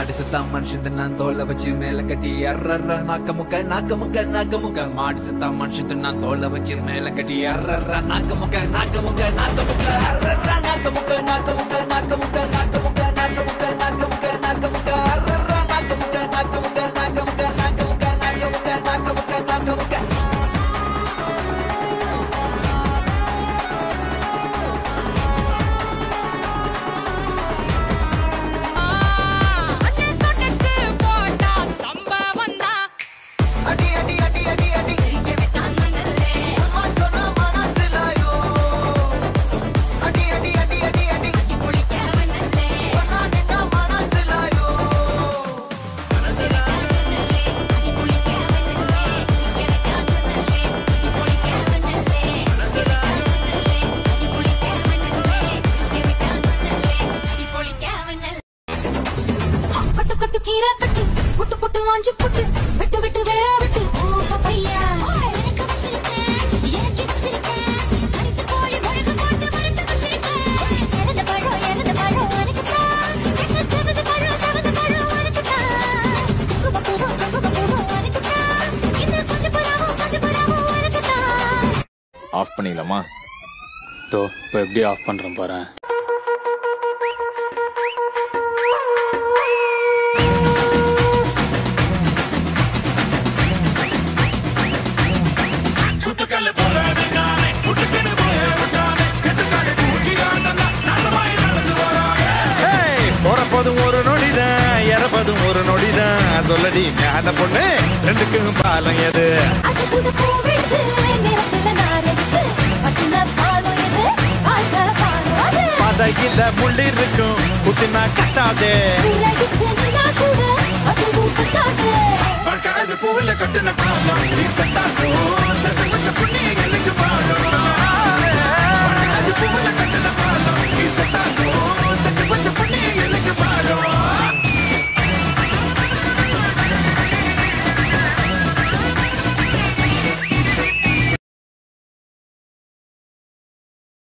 மாடு செத்தா மனுஷன் நான் தோலை வச்சு மேல கட்டி அர்றர்ற நாக்க முக்க நாக்க முக்க நாக்க முக்க மாடு செத்தா மனுஷன் நான் தோலை வச்சு மேல கட்டி அர்றர்ற நாக்க முக்க நாக்க முக்க நாக்க முக்க அர்றர்ற நாக்க முக்க நாக்க முக்க நாக்க முக்க நாக்க முக்க நாக்க முக்க நாக்க முக்க நாக்க முக்க அர்றர்ற நாக்க முக்க நாக்க முக்க நாக்க முக்க நாக்க முக்க நாக்க முக்க நாக்க முக்க நாக்க முக்க அண்ணே சொட்டக்கு போட்டா சம்பவம் தான் அடி அடி அடி அடி அடி இங்கே விட்டான் மணலே அம்மா சொன்ன மனசிலாயோ அடி அடி அடி அடி அடி குளிக்க வந்தலே ஒன்னா நின்னா மனசிலாயோ குளிக்க வந்தலே எனக்கா மணலே குளிக்க வந்தலே குளிக்க வந்தலே எனக்கா மணலே குளிக்க வந்தலே பட்டு பட்டு கீரை கட்டு புட்டு புட்டு ஆஞ்சு புட்டு விட்டு விட்டு வேற விட்டு ஓ பப்பையா எனக்கு வச்சிருக்கேன் எனக்கு வச்சிருக்கேன் அடித்து கோழி முழுக்க போட்டு வறுத்து வச்சிருக்கேன் இறந்த பழம் இறந்த பழம் எனக்கு தான் என்ன செவந்த பழம் செவந்த பழம் எனக்கு தான் கும்ப பூவும் கும்ப பூவும் எனக்கு தான் இந்த கொஞ்சம் புறாவும் கொஞ்சம் புறாவும் எனக்கு தான் ஆஃப் பண்ணிடலாமா தோ இப்போ எப்படி ஆஃப் பண்ணுறேன் பாரு பிறப்பதும் ஒரு நொடிதான் இறப்பதும் ஒரு நொடிதான் சொல்லடி ஞான பொண்ணு ரெண்டுக்கும் பாலம் எது அது புது பூவெடுத்து நிறத்துல நான் எடுத்து பட்டுன பாலம் எது வாழ்க்கை பாலம் அது பதையில முள்ளி இருக்கும் குத்தினா கட்டாதே விலகிச்சு